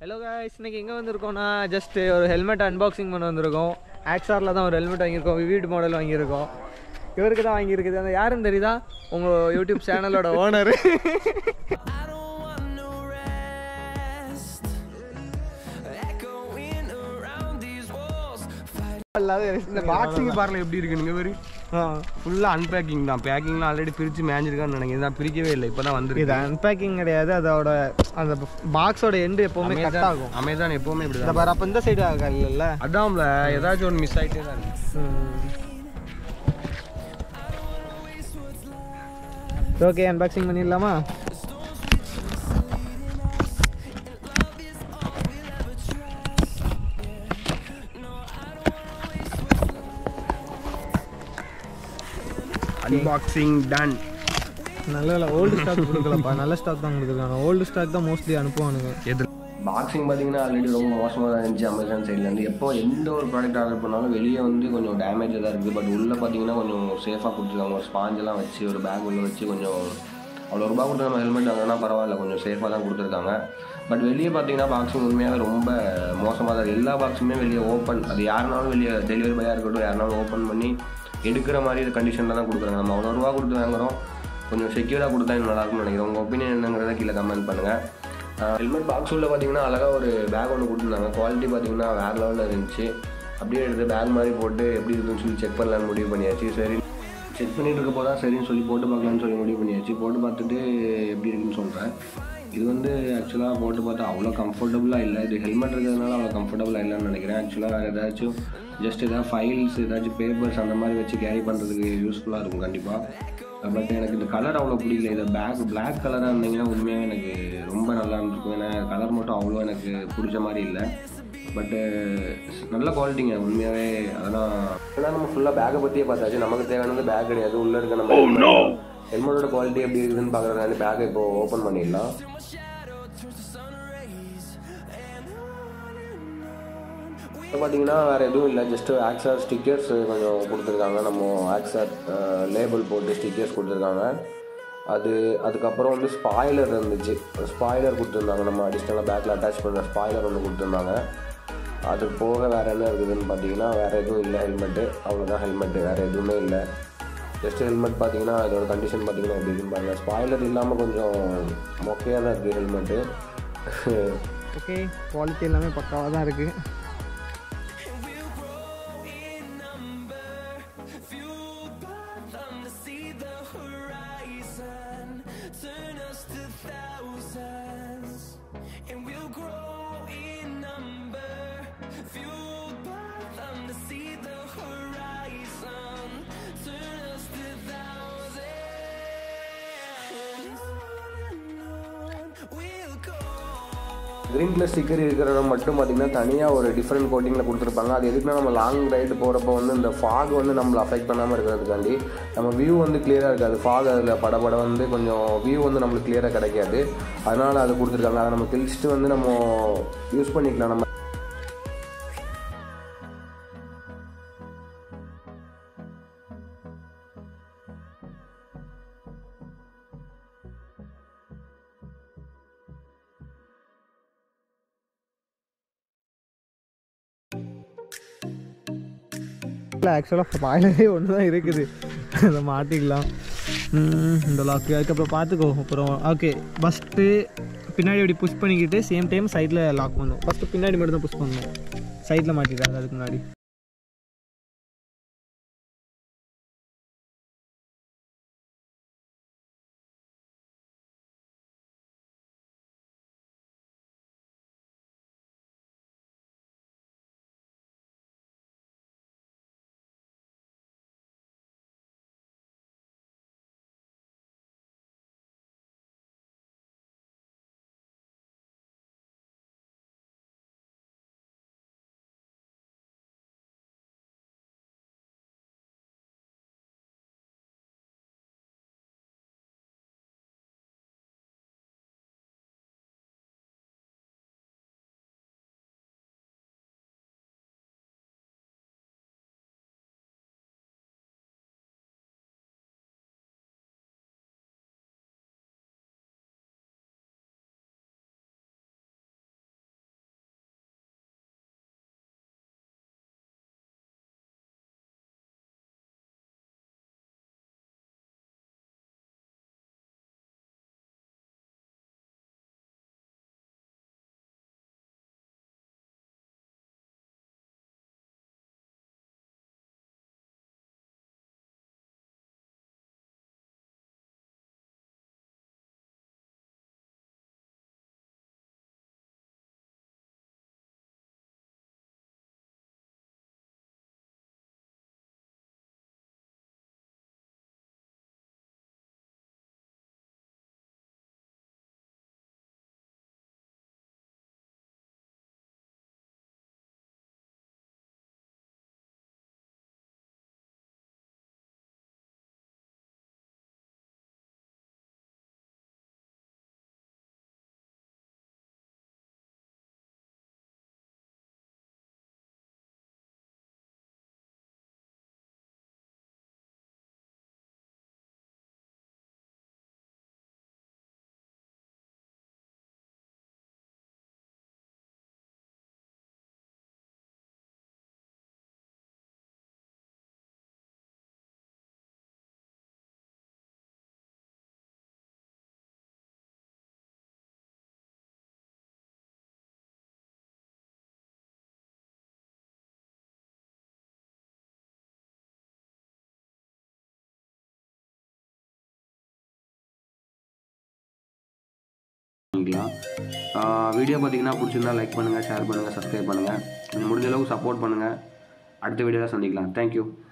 Hello guys இன்னைக்கு எங்கே வந்திருக்கோம்னா ஜஸ்ட் ஒரு ஹெல்மெட் அன்பாக்சிங் பண்ண வந்திருக்கோம் ஆக்ஸாரில் தான் ஒரு ஹெல்மெட் வாங்கியிருக்கோம் விவிட் மாடல் வாங்கியிருக்கோம் இவருக்கு தான் வாங்கியிருக்குது அந்த யாருன்னு தெரியுதா உங்கள் யூடியூப் சேனலோட owner I don't want no rest. Echoing around these walls. Fight இந்த பாக்ஸிங் பார்ல எப்படி இருக்குங்க மாதிரி ஃபுல்லாக அன்பேக்கிங் தான் பேக்கிங்லாம் ஆல்ரெடி பிரித்து மேஞ்சிருக்கான்னு நினைக்கிறேன் நான் பிரிக்கவே இல்லை இப்போ தான் இது வந்துருக்கு அன்பேக்கிங் கிடையாது அதோட அந்த பாக்ஸோட எண்டு எப்போவுமே கட் ஆகும் அமேசான் எப்போவுமே இப்படி இந்த தான் பாரு அப்போ இந்த சைடு ஆகல அதான்ல ஏதாச்சும் ஒன்று மிஸ் ஆகிட்டே தான் இருக்கு ஓகே அன்பாக்சிங் பண்ணிடலாமா அன்பாக்சிங் டன் நல்ல ஓல்டு ஸ்டாக் கொடுக்கலப்பா நல்ல ஸ்டாக் தான் கொடுத்துருக்காங்க ஓல்டு ஸ்டாக் தான் மோஸ்ட்லி அனுப்புவானுங்க எது பாக்ஸிங் பார்த்தீங்கன்னா ஆல்ரெடி ரொம்ப மோசமாக தான் இருந்துச்சு அமேசான் சைட்லேருந்து எப்போ எந்த ஒரு ப்ராடக்ட் ஆர்டர் பண்ணாலும் வெளியே வந்து கொஞ்சம் டேமேஜாக தான் இருக்குது பட் உள்ளே பார்த்தீங்கன்னா கொஞ்சம் சேஃபாக கொடுத்துருக்காங்க ஒரு ஸ்பாஞ்செல்லாம் வச்சு ஒரு பேக் உள்ள வச்சு கொஞ்சம் அவ்வளோ ரூபா கொடுத்து நம்ம ஹெல்மெட் வாங்கினா பரவாயில்ல கொஞ்சம் சேஃபாக தான் கொடுத்துருக்காங்க பட் வெளியே பார்த்தீங்கன்னா பாக்ஸிங் உண்மையாகவே ரொம்ப மோசமாக தான் இருக்குது எல்லா பாக்ஸுமே வெளியே ஓப்பன் அது யாருனாலும் வெளியே டெலிவரி பாயாக இருக்கட்டும் யாருனாலும் ஓப்பன் பண்ணி எடுக்கிற மாதிரி கண்டிஷனில் தான் கொடுக்குறாங்க நம்ம அவ்வளோ ரூபா கொடுத்து வாங்குறோம் கொஞ்சம் செக்யூராக கொடுத்தா இன்னும் நல்லா இருக்கும்னு நினைக்கிறேன் உங்கள் ஒப்பீனியன் என்னங்கிறத கீழே கமெண்ட் பண்ணுங்கள் ஹெல்மெட் பாக்ஸ் உள்ள பார்த்தீங்கன்னா அழகாக ஒரு பேக் ஒன்று கொடுத்துருந்தாங்க குவாலிட்டி பார்த்தீங்கன்னா வேறு லெவலில் இருந்துச்சு அப்படியே எடுத்து பேக் மாதிரி போட்டு எப்படி இருக்குன்னு சொல்லி செக் பண்ணலான்னு முடிவு பண்ணியாச்சு சரி செக் பண்ணிட்டு இருக்க போதான் சரின்னு சொல்லி போட்டு பார்க்கலான்னு சொல்லி முடிவு பண்ணியாச்சு போட்டு பார்த்துட்டு எப்படி இருக்குன்னு சொல்கிறேன் இது வந்து ஆக்சுவலாக போட்டு பார்த்தா அவ்வளோ கம்ஃபர்டபுளாக இல்லை இது ஹெல்மெட் இருக்கிறதுனால அவ்வளோ கம்ஃபர்டபுளாக இல்லைன்னு நினைக்கிறேன் ஆக்சுவலாக வேறு ஏதாச்சும் ஜஸ்ட் ஏதாவது ஃபைல்ஸ் ஏதாச்சும் பேப்பர்ஸ் அந்த மாதிரி வச்சு கேரி பண்ணுறதுக்கு யூஸ்ஃபுல்லாக இருக்கும் கண்டிப்பாக பட் எனக்கு இந்த கலர் அவ்வளோ பிடிக்கல இது பேக் Black கலராக இருந்தீங்கன்னா உண்மையாகவே எனக்கு ரொம்ப நல்லா இருந்திருக்கும் ஏன்னா கலர் மட்டும் அவ்வளோ எனக்கு பிடிச்ச மாதிரி இல்லை பட்டு நல்ல குவாலிட்டிங்க உண்மையாகவே அதெல்லாம் ஏன்னா நம்ம ஃபுல்லாக பேக்கை பற்றியே பார்த்தாச்சு நமக்கு தேவையானது பேக் கிடையாது உள்ளே இருக்க நம்ம ஹெல்மெட்டோட குவாலிட்டி எப்படி இருக்குதுன்னு பார்க்குறதுனால பேக்கை இப்போ ஓப்பன் பண்ணிடலாம் இப்போ பார்த்தீங்கன்னா வேறு எதுவும் இல்லை ஜஸ்ட்டு ஆக்ஸார் ஸ்டிக்கர்ஸ் கொஞ்சம் கொடுத்துருக்காங்க நம்ம ஆக்ஸார் லேபிள் போட்டு ஸ்டிக்கர்ஸ் கொடுத்துருக்காங்க அது அதுக்கப்புறம் வந்து ஸ்பாய்லர் இருந்துச்சு ஸ்பாய்லர் கொடுத்துருந்தாங்க நம்ம அடிஷ்னலாக பேக்கில் அட்டாச் பண்ணுற ஸ்பாய்லர் ஒன்று கொடுத்துருந்தாங்க அது போக வேறு என்ன இருக்குதுன்னு பார்த்தீங்கன்னா வேறு எதுவும் இல்லை ஹெல்மெட்டு அவ்வளோதான் ஹெல்மெட்டு வேறு எதுவுமே இல்லை ஜஸ்ட் ஹெல்மெட் பார்த்தீங்கன்னா அதோட கண்டிஷன் பார்த்தீங்கன்னா எப்படி இருக்குன்னு பாருங்கள் ஸ்பாய்லர் இல்லாமல் கொஞ்சம் மொக்கையாக தான் இருக்குது ஹெல்மெட்டு ஓகே குவாலிட்டி எல்லாமே பக்காவாக தான் இருக்குது fueled by them to see the horizon. Turn us to thousands, and we'll grow in number. Fueled by them to see the horizon. Turn us to thousands. On and on we'll go. Green colour sticker இருக்கிறத மட்டும் பார்த்தீங்கன்னா தனியாக ஒரு different கோட்டிங்கில் கொடுத்துருப்பாங்க அது எதுக்குன்னா நம்ம long ride போகிறப்போ வந்து இந்த ஃபாக் வந்து நம்மளை அஃபெக்ட் பண்ணாமல் இருக்கிறதுக்காண்டி நம்ம வியூ வந்து கிளியராக இருக்காது ஃபாக் அதில் படபட வந்து கொஞ்சம் வியூ வந்து நம்மளுக்கு கிளியராக கிடைக்காது அதனால் அது கொடுத்துருக்காங்க அதை நம்ம தெளிச்சுட்டு வந்து நம்ம யூஸ் பண்ணிக்கலாம் நம்ம இல்லை ஆக்சுவலாக ஸ்பாய்லரே ஒன்று தான் இருக்குது அதை மாட்டிக்கலாம் ம், இந்த லாக்கு அதுக்கப்புறம் பார்த்துக்கோ அப்புறம் ஓகே ஃபஸ்ட்டு பின்னாடி இப்படி புஷ் பண்ணிக்கிட்டு சேம் டைம் சைடில் லாக் பண்ணும் ஃபஸ்ட்டு பின்னாடி மட்டும் தான் புஷ் பண்ணணும் சைடில் மாட்டிட்டாங்க அதுக்கு முன்னாடி பண்ணிக்கலாம் வீடியோ பார்த்தீங்கன்னா பிடிச்சிருந்தா லைக் பண்ணுங்கள் ஷேர் பண்ணுங்கள் சப்ஸ்கிரைப் பண்ணுங்கள் முடிஞ்ச அளவுக்கு சப்போர்ட் பண்ணுங்கள் அடுத்த வீடியோவில் சந்திக்கலாம் தேங்க்யூ